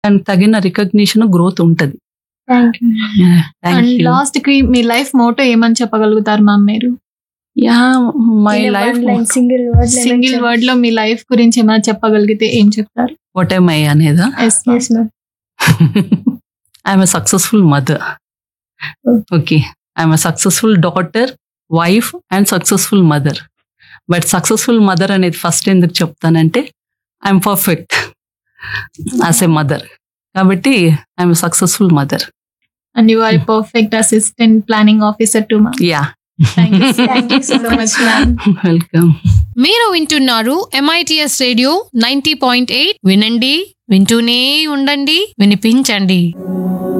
దానికి తగిన recognition growth ఉంటది thank you thank and you last కి మీ లైఫ్ మోటో ఏమని చెప్పగలుగుతారు మ్యామ్ మీరు yeah my life single word single word లో మీ లైఫ్ గురించి ఏమైనా చెప్పగలిగితే ఏం చెప్తారు వాట్ ఐ అనేదా yes yes ma'am I'm a successful mother okay I'm a successful daughter wife and successful mother but successful mother అనేది ఫస్ట్ ఎందుకు చెప్తానంటే I'm perfect as a mother కాబట్టి I'm successful mother and you are perfect assistant planning officer to ma'am yeah thank you Thank you so much ma'am welcome మీరు వింటున్నారు MITS radio ninety point eight వినండి వింటూనే ఉండండి వినిపించండి